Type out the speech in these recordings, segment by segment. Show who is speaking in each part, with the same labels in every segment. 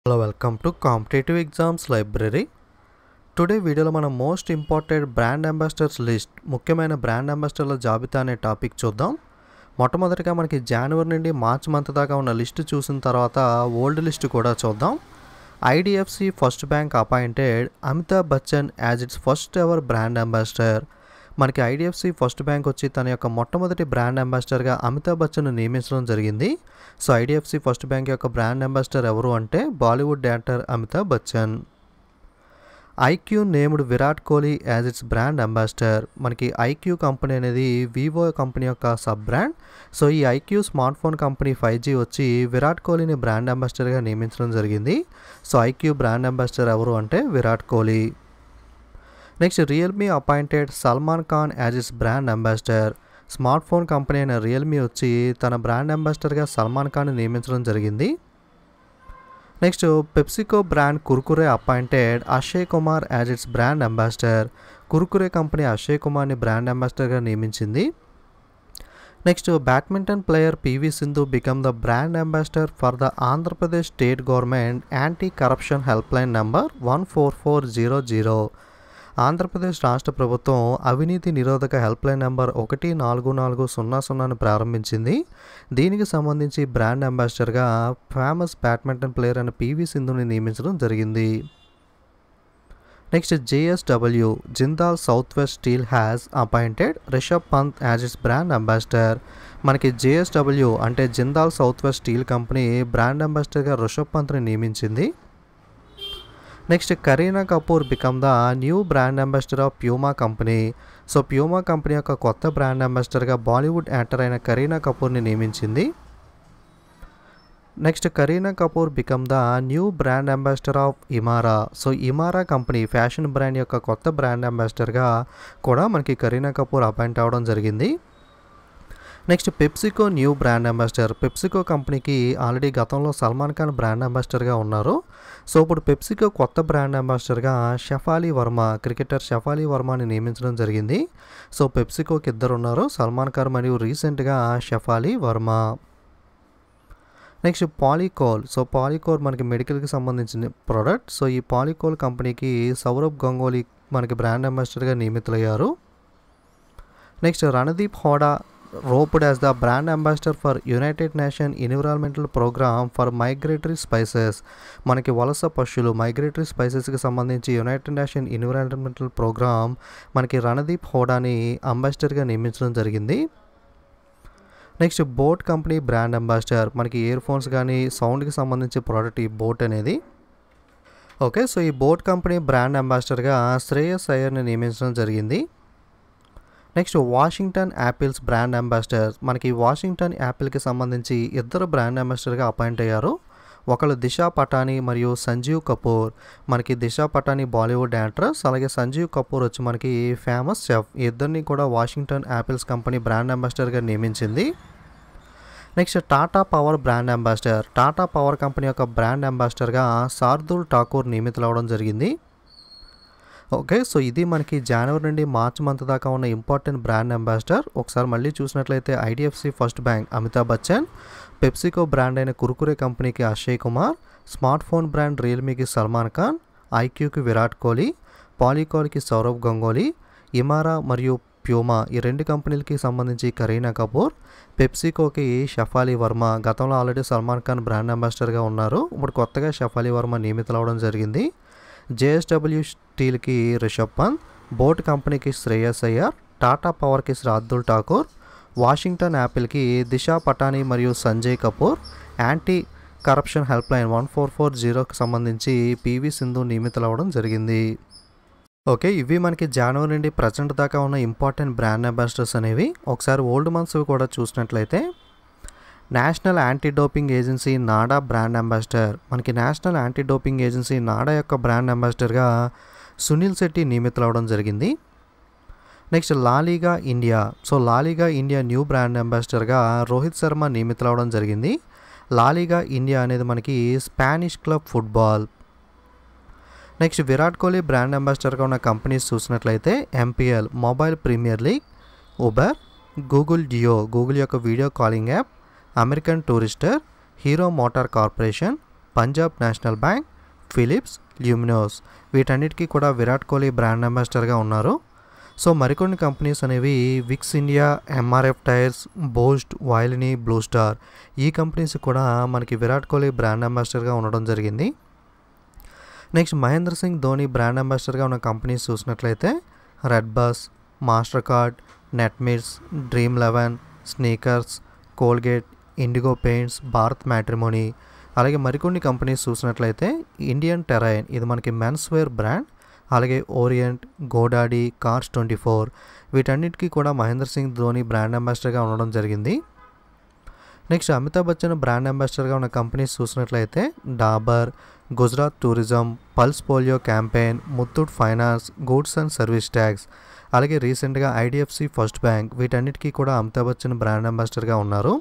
Speaker 1: hello welcome to competitive exams library today వీడియోలో మనం most important brand ambassadors list ముఖ్యమైన brand అంబాసిడర్ల జాబితా అనే టాపిక్ చూద్దాం మొట్టమొదటిగా మనకి జనవరి నుండి మార్చ్ మంత్ దాకా ఉన్న లిస్ట్ చూసిన తర్వాత ఓల్డ్ లిస్ట్ కూడా చూద్దాం IDFC First Bank appointed Amitabh Bachchan as its first ever brand ambassador మనకి ఐడిఎఫ్సి ఫస్ట్ బ్యాంక్ వచ్చి తన యొక్క మొట్టమొదటి బ్రాండ్ అంబాసిడర్గా అమితాబ్ బచ్చన్ నియమించడం జరిగింది సో ఐడిఎఫ్సి ఫస్ట్ బ్యాంక్ యొక్క బ్రాండ్ అంబాసిడర్ ఎవరు అంటే Bollywood actor Amitabh Bachchan iQOO named Virat Kohli as its brand ambassador మనకి ఐక్యూ కంపెనీ అనేది వివో కంపెనీ యొక్క సబ్ బ్రాండ్ సో ఈ iQOO smartphone company five G వచ్చి విరాట్ కోహ్లీని బ్రాండ్ అంబాసిడర్గా నియమించడం జరిగింది సో ఐక్యూ బ్రాండ్ అంబాసిడర్ ఎవరు అంటే Virat Kohli next Realme appointed Salman Khan as is brand ambassador smartphone company అయిన రియల్మీ వచ్చి తన బ్రాండ్ అంబాసిడర్గా సల్మాన్ ఖాన్ నియమించడం జరిగింది next PepsiCo brand Kurkure appointed Akshay Kumar as its brand ambassador Kurkure company Akshay కుమార్ని బ్రాండ్ అంబాసిడర్గా నియమించింది next badminton player PV Sindhu become the brand ambassador for the Andhra Pradesh state government anti corruption helpline number one four four zero zero Andhra Pradesh రాష్ట్ర ప్రభుత్వం అవినీతి నిరోధక help line number ఒకటి నాలుగు నాలుగు సున్నా సున్నాను ప్రారంభించింది దీనికి సంబంధించి బ్రాండ్ అంబాసిడర్గా ఫేమస్ బ్యాడ్మింటన్ ప్లేయర్ అయిన పివి సింధుని నియమించడం జరిగింది next JSW Jindal South West Steel has appointed Rishabh Pant as its brand ambassador మనకి జేఎస్డబ్ల్యూ అంటే Jindal South West Steel company brand అంబాసిడర్గా రిషబ్ పంత్ని నియమించింది next Kareena Kapoor become the new brand ambassador of Puma company so Puma company యొక్క కొత్త బ్రాండ్ అంబాసిడర్గా బాలీవుడ్ యాక్టర్ అయిన కరీనా కపూర్ని నియమించింది next Kareena Kapoor become the new brand ambassador of Imara so Imara company fashion brand యొక్క కొత్త బ్రాండ్ అంబాసిడర్గా కూడా మనకి కరీనా కపూర్ అపాయింట్ అవ్వడం జరిగింది next PepsiCo new brand ambassador PepsiCo కంపెనీకి ఆల్రెడీ గతంలో సల్మాన్ ఖాన్ బ్రాండ్ అంబాసిడర్గా ఉన్నారు సో ఇప్పుడు పెప్సికో కొత్త బ్రాండ్ అంబాసిడర్గా షఫాలి వర్మ క్రికెటర్ షఫాలి వర్మని నియమించడం జరిగింది సో పెప్సికోకి ఇద్దరు ఉన్నారు సల్మాన్ ఖాన్ మరియు రీసెంట్గా Shafali Verma next Policol so Policol మనకి మెడికల్కి సంబంధించిన ప్రోడక్ట్ సో ఈ పాలికోల్ కంపెనీకి సౌరభ్ గంగోలీ మనకి బ్రాండ్ అంబాసిడర్గా నియమితులయ్యారు next Randeep Hooda roped as the brand ambassador for United Nation Environmental Programme for migratory species మనకి వలస పశువులు మైగ్రేటరీ స్పైసెస్కి సంబంధించి యునైటెడ్ నేషన్ ఎన్విరాన్మెంటల్ ప్రోగ్రామ్ మనకి రణదీప్ హోడాని అంబాసిడర్గా నియమించడం జరిగింది next boAt company brand ambassador మనకి ఇయర్ ఫోన్స్ కానీ సౌండ్కి సంబంధించి ప్రోడక్ట్ ఈ బోట్ అనేది ఓకే సో ఈ బోట్ కంపెనీ బ్రాండ్ అంబాసిడర్గా శ్రేయస్ అయ్యర్ని నియమించడం జరిగింది next Washington apples brand ambassador మనకి వాషింగ్టన్ యాపిల్కి సంబంధించి ఇద్దరు బ్రాండ్ అంబాసిడర్గా అపాయింట్ అయ్యారు ఒకళ్ళు దిశా పటానీ మరియు సంజీవ్ కపూర్ మనకి దిశా పటానీ బాలీవుడ్ యాక్ట్రెస్ అలాగే సంజీవ్ కపూర్ వచ్చి మనకి ఫేమస్ చెఫ్ ఇద్దరిని కూడా వాషింగ్టన్ యాపిల్స్ కంపెనీ బ్రాండ్ అంబాసిడర్గా నియమించింది next Tata Power brand ambassador Tata Power company యొక్క బ్రాండ్ అంబాసిడర్గా శార్దుల్ ఠాకూర్ నియమితులవడం జరిగింది ఓకే సో ఇది మనకి జనవరి నుండి మార్చ్ మంత్ దాకా ఉన్న ఇంపార్టెంట్ బ్రాండ్ అంబాసిడర్ ఒకసారి మళ్ళీ చూసినట్లయితే IDFC First Bank Amitabh Bachchan PepsiCo brand అయిన కురుకురే కంపెనీకి Akshay Kumar smartphone brand రియల్మీకి సల్మాన్ ఖాన్ ఐక్యూకి విరాట్ కోహ్లీ పాలికాల్కి సౌరవ్ గంగోలీ ఇమారా మరియు ప్యూమా ఈ రెండు కంపెనీలకి సంబంధించి కరీనా కపూర్ పెప్సికోకి షఫాలి వర్మ గతంలో ఆల్రెడీ సల్మాన్ ఖాన్ బ్రాండ్ అంబాసిడర్గా ఉన్నారు ఇప్పుడు కొత్తగా షఫాలి వర్మ నియమితులవడం జరిగింది జేఎస్డబ్ల్యూ స్టీల్కి రిషబ్ పంత్ బోట్ కంపెనీకి శ్రేయస్ అయ్యర్ టాటా పవర్కి శ్రాద్దుల్ ఠాకూర్ వాషింగ్టన్ యాపిల్కి దిశా పటానీ మరియు Sanjay Kapoor anti corruption helpline one four four జీరోకి సంబంధించి పివి సింధు నియమితులవ్వడం జరిగింది ఓకే ఇవి మనకి జనవరి నుండి ప్రజెంట్ దాకా ఉన్న ఇంపార్టెంట్ బ్రాండ్ అంబాసిడర్స్ అనేవి ఒకసారి ఓల్డ్ మంత్స్ కూడా చూసినట్లయితే national anti doping agency NADA brand ambassador మనకి national anti doping agency NADA యొక్క బ్రాండ్ అంబాసిడర్గా సునీల్ శెట్టి నియమితులవడం జరిగింది next LaLiga India so LaLiga India new brand అంబాసిడర్గా రోహిత్ శర్మ నియమితులవడం జరిగింది లాలీగా ఇండియా అనేది మనకి Spanish club football next Virat Kohli brand అంబాసిడర్గా ఉన్న కంపెనీస్ చూసినట్లయితే MPL mobile premier league Uber Google Jio Google యొక్క video calling app American Tourister Hero motor corporation Punjab national bank Philips Luminous వీటన్నిటికీ కూడా విరాట్ కోహ్లీ బ్రాండ్ అంబాసిడర్గా ఉన్నారు సో మరికొన్ని కంపెనీస్ అనేవి Vicks India MRF tyres Boost Volini Blue Star ఈ companies కూడా మనకి విరాట్ కోహ్లీ బ్రాండ్ అంబాసిడర్గా ఉండడం జరిగింది నెక్స్ట్ మహేంద్ర సింగ్ ధోని బ్రాండ్ అంబాసిడర్గా ఉన్న కంపెనీస్ చూసినట్లయితే redBus Mastercard Netmeds Dream eleven Snickers Colgate Indigo Paints Bharat Matrimony అలాగే మరికొన్ని కంపెనీస్ చూసినట్లయితే ఇండియన్ టెరైన్ ఇది మనకి మెన్స్ వేర్ బ్రాండ్ అలాగే Orient GoDaddy Cars twenty four వీటన్నిటికీ కూడా మహేంద్ర సింగ్ ధోని బ్రాండ్ అంబాసిడర్గా ఉండడం జరిగింది నెక్స్ట్ అమితాబ్ బచ్చన్ బ్రాండ్ అంబాసిడర్గా ఉన్న కంపెనీస్ చూసినట్లయితే Dabur Gujarat tourism pulse polio campaign Muthoot finance goods and service tax అలాగే రీసెంట్గా ఐడిఎఫ్సి ఫస్ట్ బ్యాంక్ వీటన్నిటికీ కూడా అమితాబ్ బచ్చన్ బ్రాండ్ అంబాసిడర్గా ఉన్నారు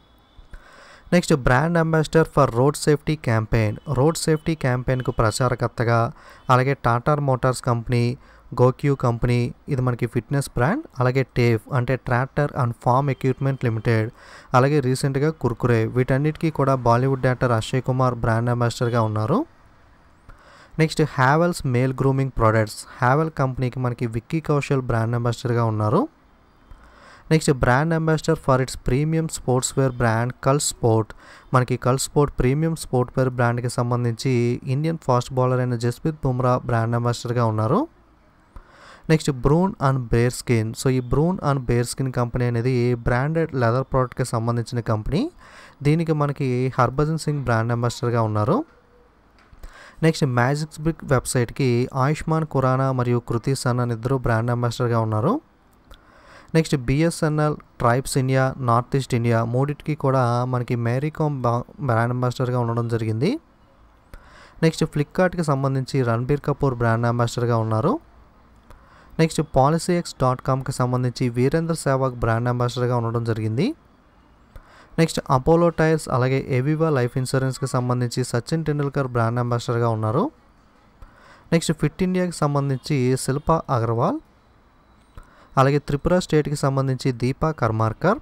Speaker 1: next brand ambassador for road safety campaign road safety క్యాంపెయిన్కు ప్రచారకర్తగా అలాగే Tata motors company GOQii company ఇది మనకి ఫిట్నెస్ బ్రాండ్ అలాగే టేఫ్ అంటే tractor and farm equipment limited అలాగే రీసెంట్గా కుర్కురే వీటన్నిటికీ కూడా Bollywood actor Akshay Kumar brand అంబాసిడర్గా ఉన్నారు next Havells male grooming products Havell కంపెనీకి మనకి విక్కీ కౌశల్ బ్రాండ్ అంబాసిడర్గా ఉన్నారు next brand ambassador for its premium sports wear brand cult sport మనకి కల్ స్పోర్ట్ ప్రీమియం స్పోర్ట్ వేర్ బ్రాండ్కి సంబంధించి ఇండియన్ ఫాస్ట్ బౌలర్ అయిన జస్ప్రీత్ బుమ్రా బ్రాండ్ అంబాసిడర్గా ఉన్నారు next Brune and bare skin so ఈ Brune and bare skin company అనేది బ్రాండెడ్ లెదర్ ప్రోడక్ట్కి సంబంధించిన కంపెనీ దీనికి మనకి హర్భజన్ సింగ్ బ్రాండ్ అంబాసిడర్గా ఉన్నారు నెక్స్ట్ మ్యాజిక్స్ బిక్ వెబ్సైట్కి ఆయుష్మాన్ ఖురానా మరియు కృతి సన్ అని ఇద్దరు బ్రాండ్ అంబాసిడర్గా ఉన్నారు next BSNL tribes India north east India మూడింటికి కూడా మనకి మేరీకామ్ బ్రాండ్ అంబాసిడర్గా ఉండడం జరిగింది నెక్స్ట్ ఫ్లిప్కార్ట్కి సంబంధించి రణబీర్ కపూర్ బ్రాండ్ అంబాసిడర్గా ఉన్నారు నెక్స్ట్ పాలసీఎక్స్ డాట్ కామ్కి సంబంధించి వీరేంద్ర సేవాగ్ బ్రాండ్ అంబాసిడర్గా ఉండడం జరిగింది నెక్స్ట్ అపోలో టైర్స్ అలాగే ఎవివా లైఫ్ ఇన్సూరెన్స్కి సంబంధించి సచిన్ టెండూల్కర్ బ్రాండ్ అంబాసిడర్గా ఉన్నారు నెక్స్ట్ ఫిట్ ఇండియాకి సంబంధించి శిల్పా అగర్వాల్ అలాగే త్రిపుర స్టేట్కి సంబంధించి దీపా కర్మార్కర్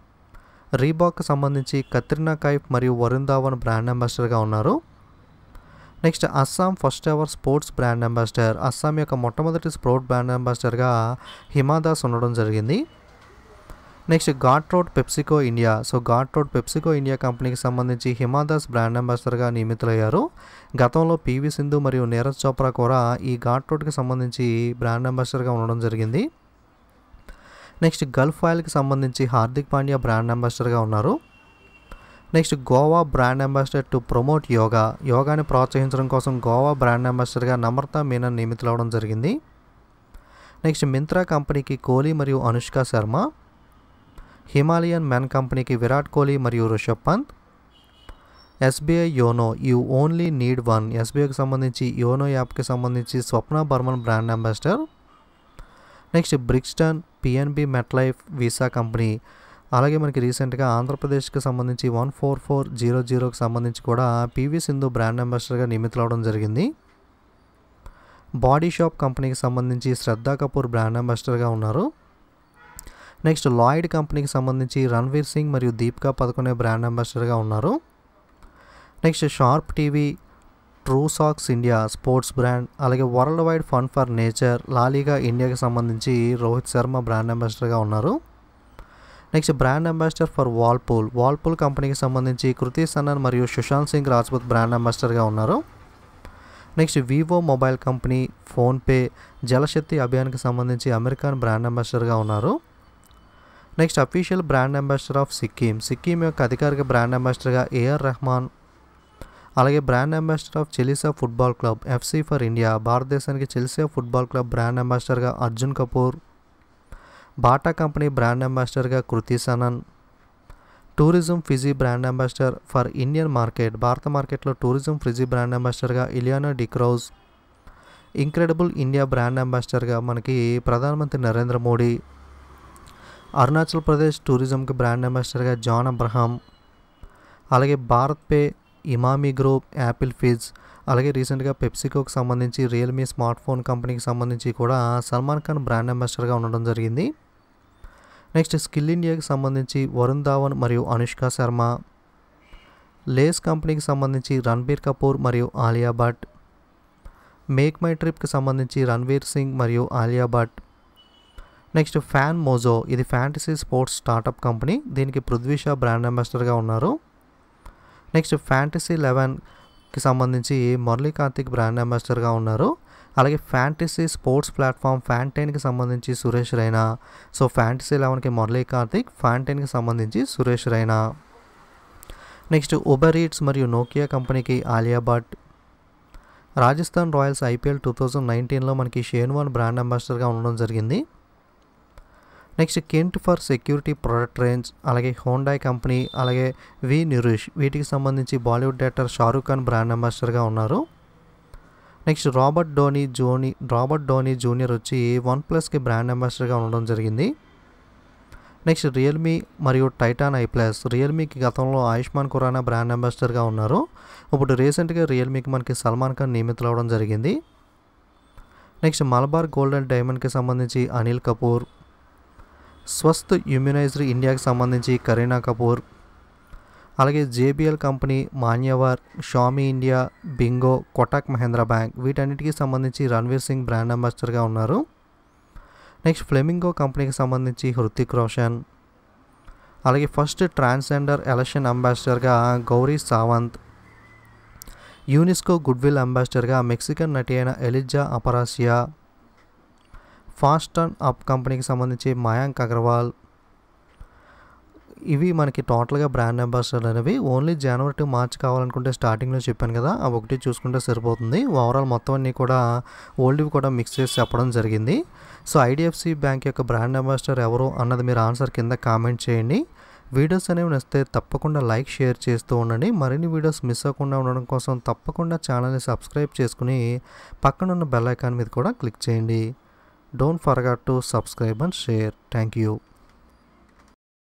Speaker 1: రీబాక్కి సంబంధించి కత్రినా కైఫ్ మరియు వరుణ్ ధావన్ బ్రాండ్ అంబాసిడర్గా ఉన్నారు next Assam first ever sports brand ambassador Assam యొక్క మొట్టమొదటి స్పోర్ట్ బ్రాండ్ అంబాసిడర్గా హిమాదాస్ ఉండడం జరిగింది next Gatorade PepsiCo India so Gatorade PepsiCo India company సంబంధించి హిమాదాస్ బ్రాండ్ అంబాసిడర్గా నియమితులయ్యారు గతంలో పీవీ సింధు మరియు నీరజ్ చోప్రా కూడా ఈ ఘాట్ రోడ్కి సంబంధించి బ్రాండ్ అంబాసిడర్గా ఉండడం జరిగింది నెక్స్ట్ గల్ఫ్ ఆయిల్కి సంబంధించి హార్దిక్ పాండ్యా బ్రాండ్ అంబాసిడర్గా ఉన్నారు next Goa brand ambassador to promote yoga యోగాని ప్రోత్సహించడం కోసం గోవా బ్రాండ్ అంబాసిడర్గా నమ్రతా మీనన్ నియమితులవడం జరిగింది నెక్స్ట్ మింత్రా కంపెనీకి కోహ్లీ మరియు అనుష్క శర్మ హిమాలయన్ మెన్ కంపెనీకి విరాట్ కోహ్లీ మరియు Rishabh Pant SBI YONO you only need one ఎస్బీఐకి సంబంధించి యోనో యాప్కి సంబంధించి Swapna Barman brand ambassador next Brixton PNB MetLife Visa company అలాగే మనకి రీసెంట్గా ఆంధ్రప్రదేశ్కి సంబంధించి వన్ ఫోర్ ఫోర్ జీరో జీరోకి సంబంధించి కూడా పీవీ సింధు బ్రాండ్ అంబాసిడర్గా నియమితులవడం జరిగింది బాడీ షాప్ కంపెనీకి సంబంధించి శ్రద్ధా కపూర్ బ్రాండ్ అంబాసిడర్గా ఉన్నారు నెక్స్ట్ లాయిడ్ కంపెనీకి సంబంధించి రణ్వీర్ సింగ్ మరియు దీపికా పదకొనే బ్రాండ్ అంబాసిడర్గా ఉన్నారు next Sharp TV true socks India sports brand అలాగే world wide fund for nature La Liga ఇండియాకి సంబంధించి రోహిత్ శర్మ బ్రాండ్ అంబాసిడర్గా ఉన్నారు next brand ambassador for Whirlpool Whirlpool కంపెనీకి సంబంధించి కృతి సన్నన్ మరియు సుశాంత్ సింగ్ రాజ్పూత్ బ్రాండ్ అంబాసిడర్గా ఉన్నారు next Vivo mobile company PhonePe Jal Shakti అభియాన్కి సంబంధించి అమెరికన్ బ్రాండ్ అంబాసిడర్గా ఉన్నారు next official brand ambassador of Sikkim Sikkim యొక్క అధికారిక బ్రాండ్ అంబాసిడర్గా ఏఆర్ రెహమాన్ అలాగే brand ambassador of Chelsea football club FC for India భారతదేశానికి చెలిసా ఫుట్బాల్ క్లబ్ బ్రాండ్ అంబాసిడర్గా Arjun Kapoor Bata company brand అంబాసిడర్గా Kriti Sanon tourism Fiji brand ambassador for Indian market భారత మార్కెట్లో టూరిజం ఫిజీ బ్రాండ్ అంబాసిడర్గా Ileana D'Cruz incredible India brand అంబాసిడర్గా మనకి ప్రధానమంత్రి నరేంద్ర మోడీ అరుణాచల్ ప్రదేశ్ టూరిజంకి బ్రాండ్ అంబాసిడర్గా జాన్ అబ్రహాం అలాగే BharatPe Emami group Apple fizz అలాగే రీసెంట్గా పెప్సికోకి సంబంధించి రియల్మీ స్మార్ట్ ఫోన్ కంపెనీకి సంబంధించి కూడా సల్మాన్ ఖాన్ బ్రాండ్ అంబాసిడర్గా ఉండడం జరిగింది నెక్స్ట్ స్కిల్ ఇండియాకి సంబంధించి వరుణ్ ధావన్ మరియు అనుష్క శర్మ లేస్ కంపెనీకి సంబంధించి రణబీర్ కపూర్ మరియు ఆలియా భట్ మేక్ మై ట్రిప్కి సంబంధించి రణ్వీర్ సింగ్ మరియు Alia Bhatt next fan mojo ఇది ఫ్యాంటసీ స్పోర్ట్స్ స్టార్టప్ కంపెనీ దీనికి పృథ్వీ షా బ్రాండ్ అంబాసిడర్గా ఉన్నారు నెక్స్ట్ ఫ్యాంటసీ లెవెన్కి సంబంధించి మురళీ కార్తిక్ బ్రాండ్ అంబాసిడర్గా ఉన్నారు అలాగే ఫ్యాంటసీ స్పోర్ట్స్ ప్లాట్ఫామ్ ఫ్యాంటైన్కి సంబంధించి సురేష్ రైనా సో ఫ్యాంటసీ లెవెన్కి మురళీ కార్తిక్ ఫ్యాంటైన్కి సంబంధించి Suresh Raina next Uber Eats మరియు నోకియా కంపెనీకి Alia Bhatt Rajasthan royals IPL two thousand నైన్టీన్లో మనకి షేన్వాన్ బ్రాండ్ అంబాసిడర్గా ఉండడం జరిగింది next Kent for security product range అలాగే హోండాయ్ కంపెనీ అలాగే వి నిరుష్ వీటికి సంబంధించి Bollywood director Shahrukh Khan brand అంబాసిడర్గా ఉన్నారు నెక్స్ట్ రాబర్ట్ డోనీ జోనీ రాబర్ట్ డోనీ జూనియర్ వచ్చి వన్ ప్లస్కి బ్రాండ్ అంబాసిడర్గా ఉండడం జరిగింది next Realme and Titan eye plus రియల్మీకి గతంలో ఆయుష్మాన్ ఖురానా బ్రాండ్ అంబాసిడర్గా ఉన్నారు ఇప్పుడు రీసెంట్గా రియల్మీకి మనకి సల్మాన్ ఖాన్ నియమితులవడం జరిగింది నెక్స్ట్ మలబార్ గోల్డ్ అండ్ డైమండ్కి సంబంధించి అనిల్ కపూర్ స్వస్థ్ ఇమ్యునైజర్ ఇండియాకి సంబంధించి కరీనా కపూర్ అలాగే JBL company Manyavar Xiaomi India Bingo Kotak Mahindra bank వీటన్నిటికీ సంబంధించి రణ్వీర్ సింగ్ బ్రాండ్ అంబాసిడర్గా ఉన్నారు నెక్స్ట్ ఫ్లెమింగో కంపెనీకి సంబంధించి హృతిక్ రోషన్ అలాగే ఫస్ట్ ట్రాన్స్జెండర్ ఎలక్షన్ అంబాసిడర్గా గౌరీ సావంత్ యూనిస్కో గుడ్విల్ అంబాసిడర్గా మెక్సికన్ నటి అయిన Yalitza Aparicio fast and up కంపెనీకి సంబంధించి మయాంక్ అగర్వాల్ ఇవి మనకి టోటల్గా బ్రాండ్ అంబాసిడర్ అనేవి ఓన్లీ జనవరి టు మార్చ్ కావాలనుకుంటే స్టార్టింగ్లో చెప్పాను కదా అవి ఒకటి చూసుకుంటే సరిపోతుంది ఓవరాల్ మొత్తం అన్నీ కూడా ఓల్డ్వి కూడా మిక్స్ చేసి చెప్పడం జరిగింది సో ఐడిఎఫ్సి బ్యాంక్ యొక్క బ్రాండ్ అంబాసిడర్ ఎవరు అన్నది మీరు ఆన్సర్ కింద కామెంట్ చేయండి వీడియోస్ అనేవి నచ్చితే తప్పకుండా లైక్ షేర్ చేస్తూ ఉండండి మరిన్ని వీడియోస్ మిస్ అవ్వకుండా ఉండడం కోసం తప్పకుండా ఛానల్ని సబ్స్క్రైబ్ చేసుకుని పక్కనున్న బెల్ ఐకాన్ మీద కూడా క్లిక్ చేయండి don't forget to subscribe and share thank you